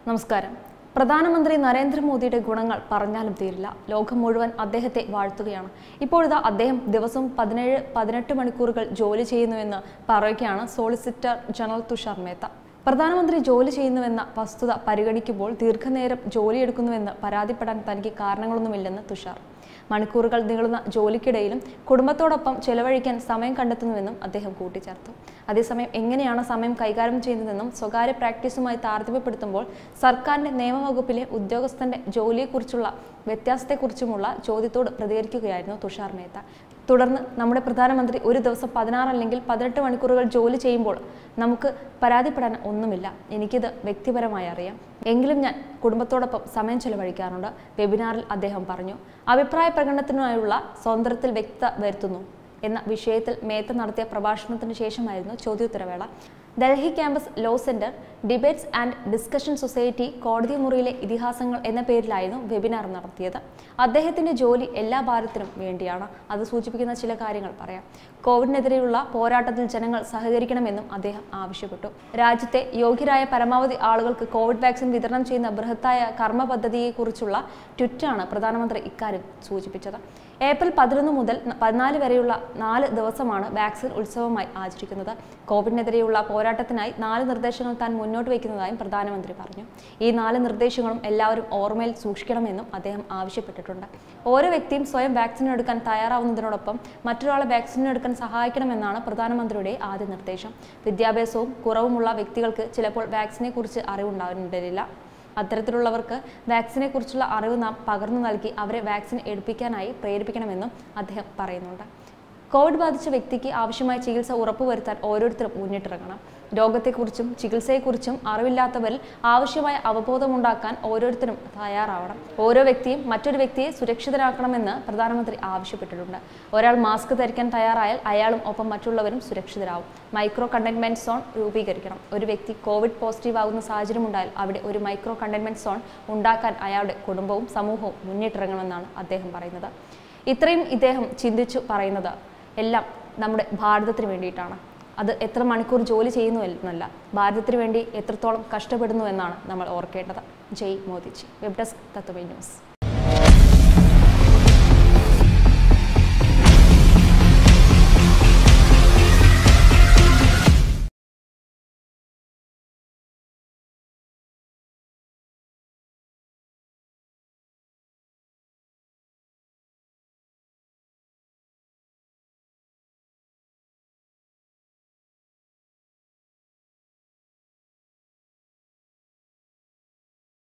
നമസ്കാരം പ്രധാനമന്ത്രി നരേന്ദ്രമോദിയുടെ ഗുണങ്ങൾ പറഞ്ഞാലും തീരില്ല ലോകം മുഴുവൻ അദ്ദേഹത്തെ വാഴ്ത്തുകയാണ് ഇപ്പോഴിതാ അദ്ദേഹം ദിവസവും പതിനേഴ് പതിനെട്ട് മണിക്കൂറുകൾ ജോലി ചെയ്യുന്നുവെന്ന് പറയുകയാണ് സോളിസിറ്റർ ജനറൽ തുഷാർ മേത്ത പ്രധാനമന്ത്രി ജോലി ചെയ്യുന്നുവെന്ന വസ്തുത പരിഗണിക്കുമ്പോൾ ദീർഘനേരം ജോലിയെടുക്കുന്നുവെന്ന് പരാതിപ്പെടാൻ തനിക്ക് കാരണങ്ങളൊന്നുമില്ലെന്ന് തുഷാർ മണിക്കൂറുകൾ നീളുന്ന ജോലിക്കിടയിലും കുടുംബത്തോടൊപ്പം ചെലവഴിക്കാൻ സമയം കണ്ടെത്തുന്നുവെന്നും അദ്ദേഹം കൂട്ടിച്ചേർത്തു അതേസമയം എങ്ങനെയാണ് സമയം കൈകാര്യം ചെയ്യുന്നതെന്നും സ്വകാര്യ പ്രാക്ടീസുമായി താരതമ്യപ്പെടുത്തുമ്പോൾ സർക്കാരിന്റെ നിയമവകുപ്പിലെ ഉദ്യോഗസ്ഥന്റെ ജോലിയെക്കുറിച്ചുള്ള വ്യത്യാസത്തെക്കുറിച്ചുമുള്ള ചോദ്യത്തോട് പ്രതികരിക്കുകയായിരുന്നു തുഷാർ മേത്ത തുടർന്ന് നമ്മുടെ പ്രധാനമന്ത്രി ഒരു ദിവസം പതിനാറ് അല്ലെങ്കിൽ പതിനെട്ട് മണിക്കൂറുകൾ ജോലി ചെയ്യുമ്പോൾ നമുക്ക് പരാതിപ്പെടാൻ ഒന്നുമില്ല എനിക്കിത് വ്യക്തിപരമായി അറിയാം എങ്കിലും ഞാൻ കുടുംബത്തോടൊപ്പം സമയം ചെലവഴിക്കാറുണ്ട് വെബിനാറിൽ അദ്ദേഹം പറഞ്ഞു അഭിപ്രായ പ്രകടനത്തിനായുള്ള സ്വതന്ത്രത്തിൽ വ്യക്തത വരുത്തുന്നു എന്ന വിഷയത്തിൽ മേത്ത നടത്തിയ പ്രഭാഷണത്തിന് ശേഷമായിരുന്നു ചോദ്യോത്തരവേള Delhi campus law centre debates and discussion society കോടതി മുറിയിലെ ഇതിഹാസങ്ങൾ എന്ന പേരിലായിരുന്നു വെബിനാർ നടത്തിയത് അദ്ദേഹത്തിന്റെ ജോലി എല്ലാ ഭാരത്തിനും വേണ്ടിയാണ് അത് സൂചിപ്പിക്കുന്ന ചില കാര്യങ്ങൾ പറയാം കോവിഡിനെതിരെയുള്ള പോരാട്ടത്തിൽ ജനങ്ങൾ സഹകരിക്കണമെന്നും അദ്ദേഹം ആവശ്യപ്പെട്ടു രാജ്യത്തെ യോഗ്യരായ പരമാവധി ആളുകൾക്ക് കോവിഡ് വാക്സിൻ വിതരണം ചെയ്യുന്ന ബൃഹത്തായ കർമ്മ പദ്ധതിയെക്കുറിച്ചുള്ള ട്വിറ്റാണ് പ്രധാനമന്ത്രി ഇക്കാര്യം സൂചിപ്പിച്ചത് ഏപ്രിൽ പതിനൊന്ന് മുതൽ പതിനാല് വരെയുള്ള നാല് ദിവസമാണ് വാക്സിൻ ഉത്സവമായി ആചരിക്കുന്നത് കോവിഡിനെതിരെയുള്ള പോരാട്ടത്തിനായി നാല് നിർദ്ദേശങ്ങൾ താൻ മുന്നോട്ട് വയ്ക്കുന്നതായും പ്രധാനമന്ത്രി പറഞ്ഞു ഈ നാല് നിർദ്ദേശങ്ങളും എല്ലാവരും ഓർമ്മയിൽ സൂക്ഷിക്കണമെന്നും അദ്ദേഹം ആവശ്യപ്പെട്ടിട്ടുണ്ട് ഓരോ വ്യക്തിയും സ്വയം വാക്സിൻ എടുക്കാൻ തയ്യാറാവുന്നതിനോടൊപ്പം മറ്റൊരാളെ വാക്സിൻ എടുക്കാൻ സഹായിക്കണമെന്നാണ് പ്രധാനമന്ത്രിയുടെ ആദ്യ നിർദ്ദേശം വിദ്യാഭ്യാസവും കുറവുമുള്ള വ്യക്തികൾക്ക് ചിലപ്പോൾ വാക്സിനെ കുറിച്ച് അറിവുണ്ടാകുന്നില്ല അത്തരത്തിലുള്ളവർക്ക് വാക്സിനെ കുറിച്ചുള്ള അറിവ് നാം പകർന്നു നൽകി അവരെ വാക്സിൻ എടുപ്പിക്കാനായി പ്രേരിപ്പിക്കണമെന്നും അദ്ദേഹം പറയുന്നുണ്ട് കോവിഡ് ബാധിച്ച വ്യക്തിക്ക് ആവശ്യമായ ചികിത്സ ഉറപ്പുവരുത്താൻ ഓരോരുത്തരും മുന്നിട്ടിറങ്ങണം രോഗത്തെക്കുറിച്ചും ചികിത്സയെക്കുറിച്ചും അറിവില്ലാത്തവരിൽ ആവശ്യമായ അവബോധമുണ്ടാക്കാൻ ഓരോരുത്തരും തയ്യാറാവണം ഓരോ വ്യക്തിയും മറ്റൊരു വ്യക്തിയെ സുരക്ഷിതരാക്കണമെന്ന് പ്രധാനമന്ത്രി ആവശ്യപ്പെട്ടിട്ടുണ്ട് ഒരാൾ മാസ്ക് ധരിക്കാൻ തയ്യാറായാൽ അയാളും ഒപ്പം മറ്റുള്ളവരും സുരക്ഷിതരാകും മൈക്രോ കണ്ടെയ്ൻമെന്റ് സോൺ രൂപീകരിക്കണം ഒരു വ്യക്തി കോവിഡ് പോസിറ്റീവ് ആകുന്ന സാഹചര്യം ഉണ്ടായാൽ അവിടെ ഒരു മൈക്രോ കണ്ടെയ്ൻമെന്റ് സോൺ ഉണ്ടാക്കാൻ അയാളുടെ കുടുംബവും സമൂഹവും മുന്നിട്ടിറങ്ങണമെന്നാണ് അദ്ദേഹം പറയുന്നത് ഇത്രയും ഇദ്ദേഹം ചിന്തിച്ചു പറയുന്നത് എല്ലാം നമ്മുടെ ഭാരതത്തിന് വേണ്ടിയിട്ടാണ് അത് എത്ര മണിക്കൂർ ജോലി ചെയ്യുന്നു എന്നല്ല ഭാരതത്തിന് വേണ്ടി എത്രത്തോളം കഷ്ടപ്പെടുന്നു എന്നാണ് നമ്മൾ ഓർക്കേണ്ടത് ജയ് മോദിജി വെബ് ഡെസ്ക് തത്വമേ ന്യൂസ്